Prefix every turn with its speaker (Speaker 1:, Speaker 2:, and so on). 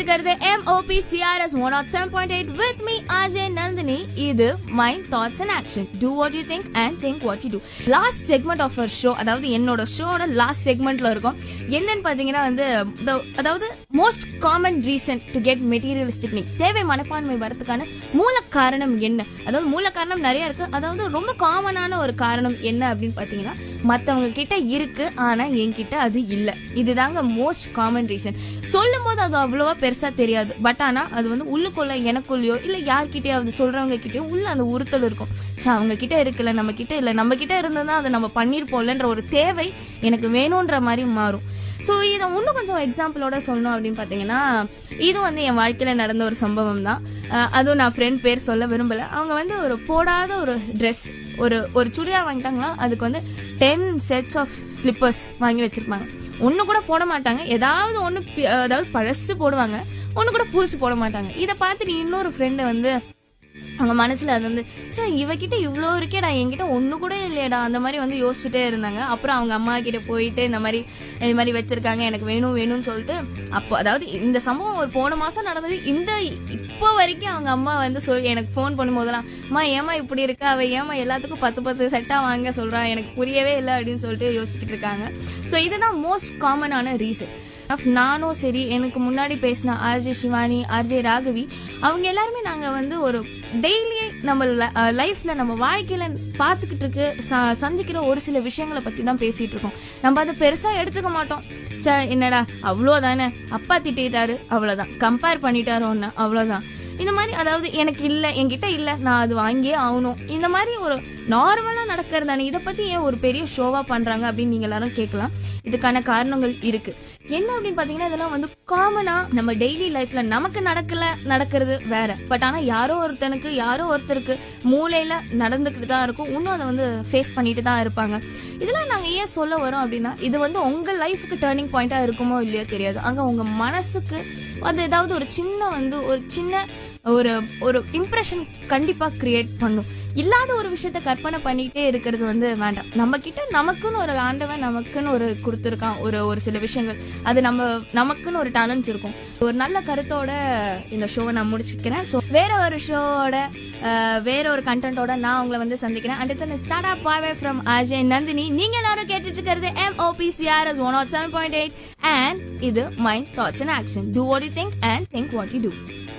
Speaker 1: இருக்கிறது MOP CRS 107.8 with me RJ Nandini இது my thoughts and action do what you think and think what you do last segment of our show அதாவது என்னோட ஷோட last செக்மெண்ட்ல இருக்கும் என்னன்னு பாத்தீங்கன்னா வந்து the- அதாவது most common reason to get materialistic நீ தேவை மனப்பான்மை வரதுக்கான மூல காரணம் என்ன அதாவது மூல காரணம் நிறைய இருக்கு அதாவது ரொம்ப காமனான ஒரு காரணம் என்ன அப்படின்னு பாத்தீங்கன்னா மத்தவங்க கிட்ட இருக்கு ஆனா என்கிட்ட அது இல்ல இதுதாங்க மோஸ்ட் காமன் ரீசன் சொல்லும் போது அது அவ்வளவா பெருசா தெரியாது பட் ஆனா அது வந்து உள்ளுக்குள்ள எனக்குள்ளயோ இல்ல யார்கிட்டயாவது சொல்றவங்க கிட்டயோ உள்ள அந்த உறுத்தல் இருக்கும் ச்சே அவங்க கிட்ட இருக்குல்ல நம்ம கிட்ட இல்ல நம்ம கிட்ட இருந்ததா அதை நம்ம பண்ணிருப்போம்லன்ற ஒரு தேவை எனக்கு வேணும்ன்ற மாதிரி மாறும் ஸோ இதை இன்னும் கொஞ்சம் எக்ஸாம்பிளோட சொல்லணும் அப்படின்னு பார்த்தீங்கன்னா இது வந்து என் வாழ்க்கையில் நடந்த ஒரு சம்பவம் தான் அஹ் அதுவும் நான் ஃப்ரெண்ட் பேர் சொல்ல விரும்பல அவங்க வந்து ஒரு போடாத ஒரு ட்ரெஸ் ஒரு ஒரு சுடிதார் வாங்கிட்டாங்களா அதுக்கு வந்து டென் செட்ஸ் ஆஃப் ஸ்லிப்பர்ஸ் வாங்கி வச்சிருப்பாங்க ஒன்று கூட போட மாட்டாங்க ஏதாவது ஒன்று அதாவது பழசு போடுவாங்க ஒன்று கூட புதுசு போட மாட்டாங்க இதை பார்த்துட்டு இன்னொரு ஃப்ரெண்டு வந்து அவங்க மனசுல அது வந்து சே இவகிட்ட இவ்வளோ இருக்கேடா என்கிட்ட ஒன்று கூட இல்லையடா அந்த மாதிரி வந்து யோசிச்சுட்டே இருந்தாங்க அப்புறம் அவங்க அம்மா கிட்ட போயிட்டு இந்த மாதிரி இது மாதிரி வச்சிருக்காங்க எனக்கு வேணும் வேணும்னு சொல்லிட்டு அப்போ அதாவது இந்த சம்பவம் ஒரு போன மாசம் நடந்தது இந்த இப்போ வரைக்கும் அவங்க அம்மா வந்து சொல்லி எனக்கு ஃபோன் பண்ணும்போதெல்லாம் அம்மா ஏமா இப்படி இருக்கா அவ ஏமா எல்லாத்துக்கும் பத்து பத்து செட்டா வாங்க சொல்றா எனக்கு புரியவே இல்லை அப்படின்னு சொல்லிட்டு யோசிச்சுட்டு இருக்காங்க ஸோ இதுதான் மோஸ்ட் காமனான ரீசன் நானும் சரி எனக்கு முன்னாடி பேசின ஆர்ஜே சிவானி ஆர்ஜே ராகவி அவங்க எல்லாருமே நாங்கள் வந்து ஒரு டெய்லி நம்ம லைஃப்ல நம்ம வாழ்க்கையில பார்த்துக்கிட்டு இருக்கு ச- சந்திக்கிற ஒரு சில விஷயங்களை பத்தி தான் பேசிட்டு இருக்கோம் நம்ம அதை பெருசா எடுத்துக்க மாட்டோம் ச்சே என்னடா அவ்வளோதானே அப்பா திட்டிட்டாரு அவ்வளோதான் கம்பேர் பண்ணிட்டாரு ஒன்று அவ்வளோதான் இந்த மாதிரி அதாவது எனக்கு இல்லை என்கிட்ட இல்லை நான் அது வாங்கியே ஆகணும் இந்த மாதிரி ஒரு நார்மலாக நடக்கிறது தானே இதை பற்றி ஏன் ஒரு பெரிய ஷோவாக பண்ணுறாங்க அப்படின்னு நீங்கள் எல்லாரும் கேட்கலாம் இதுக்கான காரணங்கள் இருக்கு என்ன அப்படின்னு பார்த்தீங்கன்னா இதெல்லாம் வந்து காமனாக நம்ம டெய்லி லைஃப்ல நமக்கு நடக்கல நடக்கிறது வேற பட் ஆனால் யாரோ ஒருத்தனுக்கு யாரோ ஒருத்தருக்கு மூளையில நடந்துக்கிட்டு தான் இருக்கும் இன்னும் அதை வந்து ஃபேஸ் பண்ணிட்டு தான் இருப்பாங்க இதெல்லாம் நாங்கள் ஏன் சொல்ல வரோம் அப்படின்னா இது வந்து உங்கள் லைஃபுக்கு டேர்னிங் பாயிண்டாக இருக்குமோ இல்லையோ தெரியாது அங்கே உங்கள் மனசுக்கு அது ஏதாவது ஒரு சின்ன வந்து ஒரு சின்ன ஒரு ஒரு இம்ப்ரெஷன் கண்டிப்பாக கிரியேட் பண்ணும் இல்லாத ஒரு விஷயத்த கற்பனை பண்ணிக்கிட்டே இருக்கிறது வந்து வேண்டாம் நம்ம கிட்ட நமக்குன்னு ஒரு ஆண்டவன் நமக்குன்னு ஒரு கொடுத்துருக்கான் ஒரு ஒரு சில விஷயங்கள் அது நம்ம நமக்குன்னு ஒரு டேலண்ட்ஸ் இருக்கும் ஒரு நல்ல கருத்தோட இந்த ஷோவை நான் முடிச்சுக்கிறேன் ஸோ வேற ஒரு ஷோவோட வேற ஒரு கண்டென்ட்டோட நான் உங்களை வந்து சந்திக்கிறேன் அண்ட் இத்தனை start up boy from Ajay Nandini நீங்க எல்லாரும் கேட்டுட்டு இருக்கிறது MOPCRS one nought seven point eight and இது my thoughts and action do what you think and think what you two